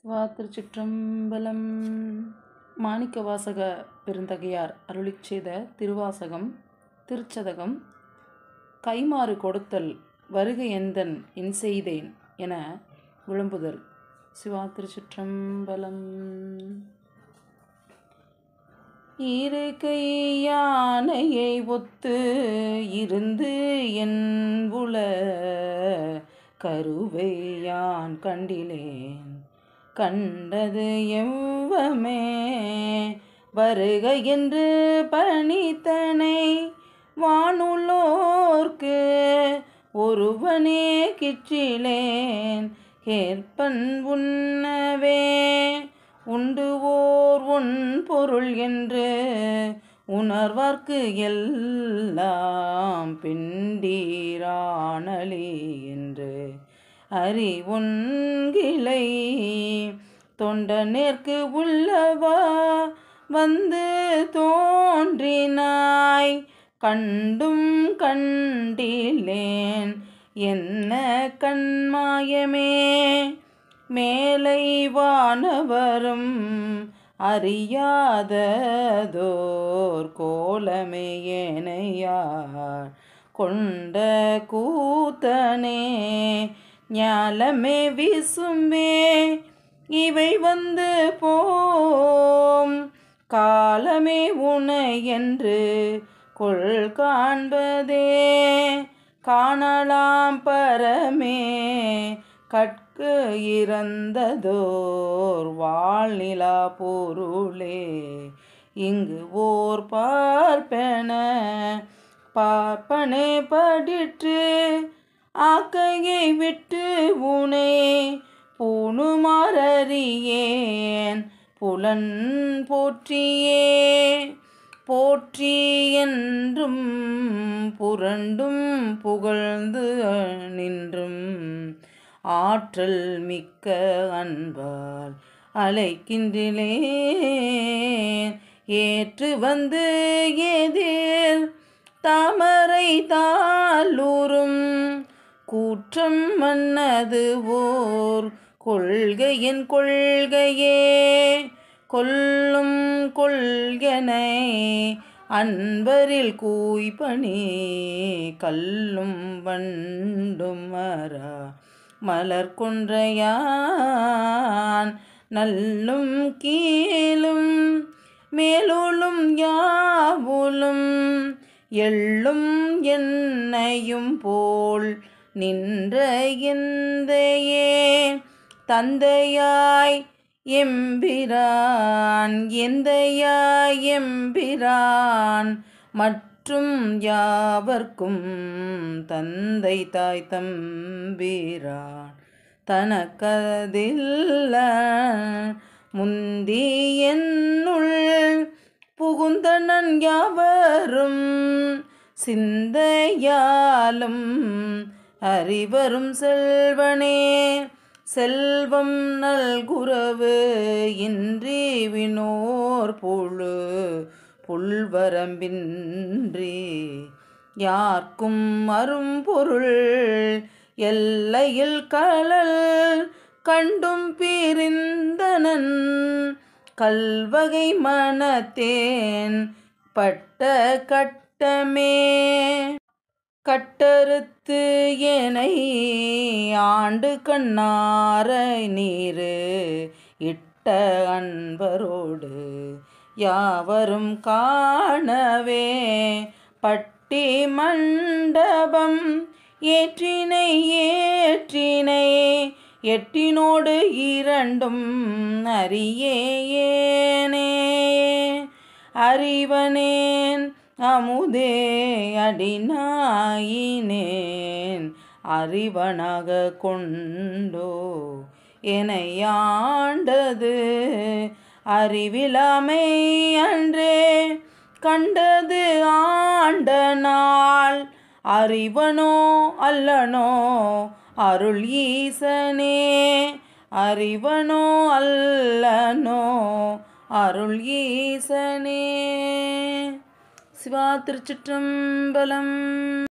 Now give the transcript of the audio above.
வா திருச்சிற்றம்பலம் மாணிக்கவாசக பெருந்தகையார் அருளிச் செய்த திருவாசகம் திருச்சதகம் கைமாறு கொடுத்தல் வருகை எந்தன் இன்செய்தேன் என விளம்புதல் சிவா திருச்சிற்றம்பலம் இரு கை யானையை ஒத்து இருந்து என் உல கருவை யான் கண்டிலேன் கண்டது எவ்வமே வருக என்று பணித்தனை வானுள்ளோர்க்கு ஒருவனே கிற்றிலேன் ஏற்பன் உண்ணவே உண்டு ஓர் உன் பொருள் என்று உணர்வார்க்கு எல்லாம் பிண்டீரானலி என்று அறிவுண்கிளை தொண்டனேற்கு உள்ளவா வந்து தோன்றினாய் கண்டும் கண்டிலேன் என்ன கண்மாயமே மேலை வானவரும் அறியாததோர் கோலமே ஏனையார் கொண்ட கூத்தனே ஞாலமே விசும்பே இவை வந்து போம் காலமே உனை என்று கொள் காண்பதே காணலாம் பரமே கற்கு இறந்ததோர் வாழ்நிலா பொருளே இங்கு ஓர் பார்ப்பென பார்ப்பனே படிற்று ஆக்கையை விட்டு உனை பூணுமாறியேன் புலன் போற்றியே போற்றி என்றும் புரண்டும் புகழ்ந்து நின்றும் ஆற்றல் மிக்க அன்பால் அழைக்கின்றேன் ஏற்று வந்து எதிர் தாமரை தாளூரும் கூற்றம் மன்னது ஓர் கொள்கையின் கொள்கையே கொல்லும் கொள்கனை அன்பரில் கூய்பணி கல்லும் வண்டும் மரா மலர் கொன்றையான் நல்லும் கீழும் மேலுளும் யாவுலும் எள்ளும் என்னையும் போல் நின்ற எந்தையே தந்தையாய் எம்பிரான் எந்தையாய் எம்பிரான் மற்றும் யாவர்க்கும் தந்தை தாய் தம்பிரான் தனக்கதில்ல முந்தி என்னுள் புகுந்தனன் யாவரும் சிந்தையாலும் அறிவரும் செல்வனே செல்வம் நல்குறவு இன்றி வினோர் புழு புல்வரம்பின்றி யார்க்கும் அரும்பொருள் எல்லையில் கலல் கண்டும் பிரிந்தனன் கல்வகை மனத்தேன் பட்ட கட்டமே கட்டறுத்து ஏனை ஆண்டு கண்ணார நீரு இட்ட அன்பரோடு யாவரும் காணவே பட்டி மண்டபம் ஏற்றினை ஏற்றினை எட்டினோடு இரண்டும் அறியேனே அறிவனேன் அமுதே அடினாயினேன் அறிவனாக கொண்டோ எனையாண்டது அறிவிலாமை அன்றே கண்டது ஆண்ட நாள் அறிவனோ அல்லனோ அருள் ஈசனே அறிவனோ அல்லனோ அருள் ஈசனே சிவா திருச்சிற்றம்பலம்